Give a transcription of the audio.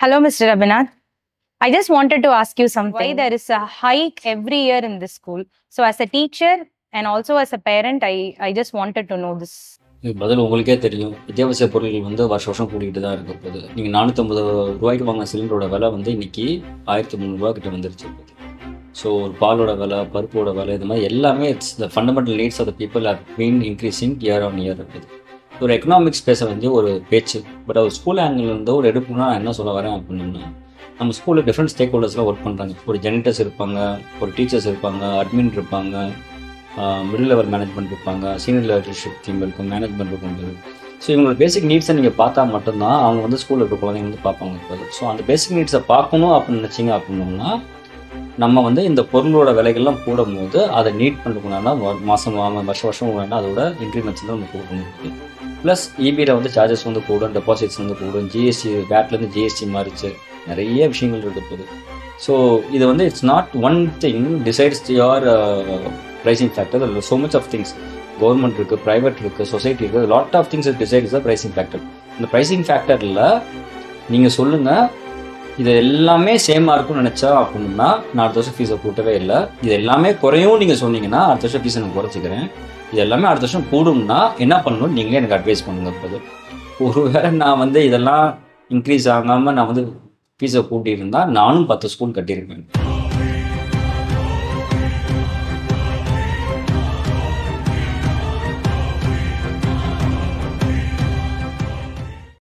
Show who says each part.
Speaker 1: Hello, Mr. Abhinath. I just wanted to ask you something. Why there is a hike every year in this school? So, as a teacher and also as a parent, I, I just wanted to know this.
Speaker 2: இது பதில் உங்களுக்கே தெரியும் அத்தியாவசிய பொருட்கள் வந்து வருஷ வருஷம் கூட்டிகிட்டு தான் இருக்க போகுது நீங்கள் நானூற்றம்பது ரூபாய்க்கு வாங்கின சிலிண்டரோட விலை வந்து இன்னைக்கு ஆயிரத்தி முந்நூறுரூவா கிட்ட வந்துருச்சு ஸோ ஒரு பாலோட விலை பருப்போட விலை இது மாதிரி எல்லாமே it's the fundamental needs of the people have been increasing year on year இருக்குது ஒரு எக்கனாமிக்ஸ் பேச வேண்டிய ஒரு பேச்சு பட் ஒரு ஸ்கூல் ஆங்கிள் இருந்து ஒரு எடுப்புனா நான் என்ன சொல்ல வரேன் அப்படின்னா நம்ம ஸ்கூலில் டிஃப்ரெண்ட் ஸ்டேக் ஹோல்டர்ஸ்லாம் ஒர்க் பண்ணுறாங்க ஒரு ஜெனிட்டர்ஸ் இருப்பாங்க ஒரு டீச்சர்ஸ் இருப்பாங்க அட்மின் இருப்பாங்க மிடில் லெவல் மேனேஜ்மெண்ட் இருப்பாங்க சீனியர் லீடர்ஷிப் டீம் இருக்கும் மேனேஜ்மெண்ட் இருக்கும் ஸோ இவங்களோட பேசிக் நீட்ஸை நீங்கள் பார்த்தா மட்டும்தான் அவங்க வந்து ஸ்கூலில் இருக்க குழந்தைங்க வந்து பார்ப்பாங்க இப்போ ஸோ அந்த பேசிக் நீட்ஸை பார்க்கணும் அப்படின்னு நினச்சிங்க அப்படின்னோம்னா நம்ம வந்து இந்த பொருளோட விலைகள்லாம் போடும்போது அதை நீட் பண்ணுறதுனால மாதம் வருஷம் வருஷம் வேணால் அதோட இன்க்ரிமெண்ட்ஸ் வந்து நம்ம கொடுக்கணும் ப்ளஸ் இபியில் வந்து சார்ஜஸ் வந்து கூடும் டெபாசிட்ஸ் வந்து கூடும் ஜிஎஸ்டி வேட்லேருந்து ஜிஎஸ்டி மாறிச்சு நிறைய விஷயங்கள் இருக்க போகுது ஸோ இது வந்து it's not one thing decides your pricing factor அதில் so much of things government இருக்குது ப்ரைவேட் இருக்குது சொசைட்டி இருக்குது lot of things decides the pricing factor இந்த ப்ரைசிங் ஃபேக்டரில் நீங்கள் சொல்லுங்கள் இது எல்லாமே சேமாக இருக்கும்னு நினச்சா அப்படின்னா நான் அடுத்த வருஷம் ஃபீஸை கூட்டவே இல்லை இது எல்லாமே குறையும் நீங்கள் சொன்னீங்கன்னா அடுத்த வருஷம் ஃபீஸை நான் குறைச்சிக்கிறேன் இது எல்லாமே அடுத்த வருஷம் கூடும்னா என்ன பண்ணணும்னு நீங்களே எனக்கு அட்வைஸ் பண்ணுங்க இப்போது ஒருவேளை நான் வந்து இதெல்லாம் இன்க்ரீஸ் ஆகாமல் நான் வந்து ஃபீஸை கூட்டியிருந்தா நானும் பத்து ஸ்கூல் கட்டியிருப்பேன்